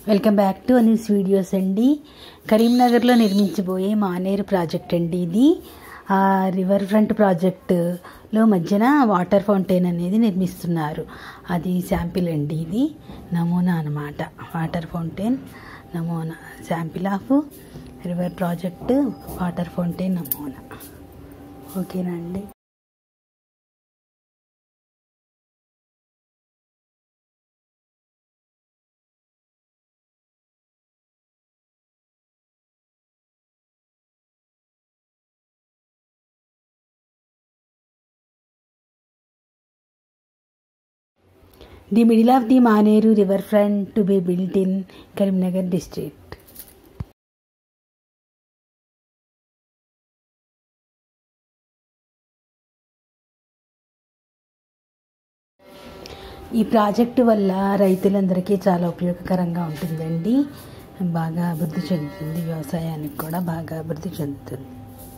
Welcome back to Anis videos అండి కరీంనగర్లో నిర్మించబోయే Maneru project అండి ఇది ఆ రివర్ ఫ్రంట్ ప్రాజెక్టులో మధ్యన వాటర్ ఫౌంటైన్ అనేది నిర్మిస్తున్నారు అది శాంపిల్ అండి ఇది నమూనా అనమాట వాటర్ ఫౌంటైన్ నమూనా sample of river project water fountain నమూనా ఓకేనా అండి The middle of the Maneru riverfront to be built in Karimnagar district. ఈ ప్రాజెక్టు వల్ల రైతులందరికీ చాలా ఉపయోగకరంగా ఉంటుందండి బాగా అభివృద్ధి చెందుతుంది వ్యవసాయానికి కూడా బాగా అభివృద్ధి చెందుతుంది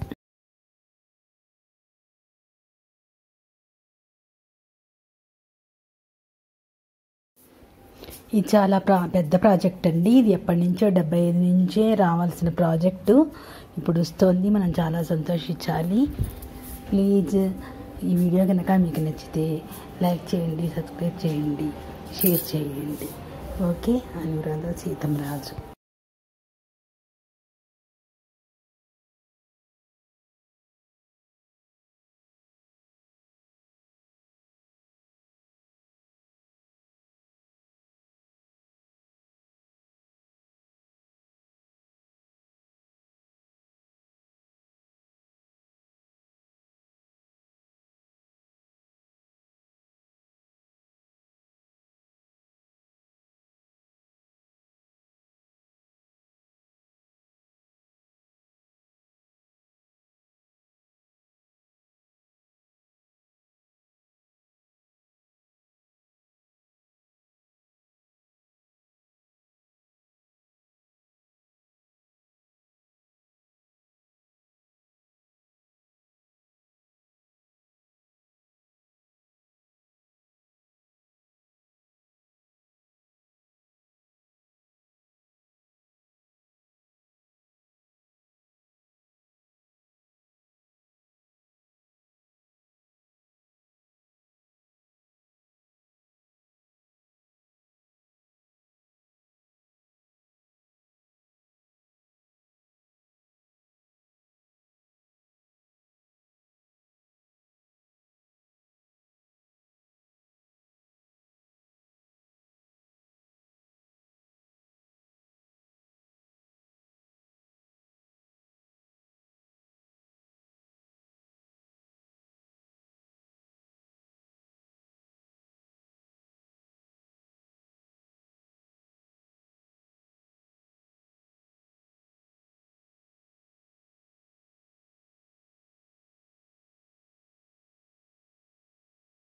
ఇది చాలా ప్రా పెద్ద ప్రాజెక్ట్ అండి ఇది ఎప్పటి నుంచో డెబ్బై ఐదు నుంచే రావాల్సిన ప్రాజెక్టు ఇప్పుడు వస్తోంది మనం చాలా సంతోషించాలి ప్లీజ్ ఈ వీడియో కనుక మీకు నచ్చితే లైక్ చేయండి సబ్స్క్రైబ్ చేయండి షేర్ చేయండి ఓకే అనురాధ సీతం రాజు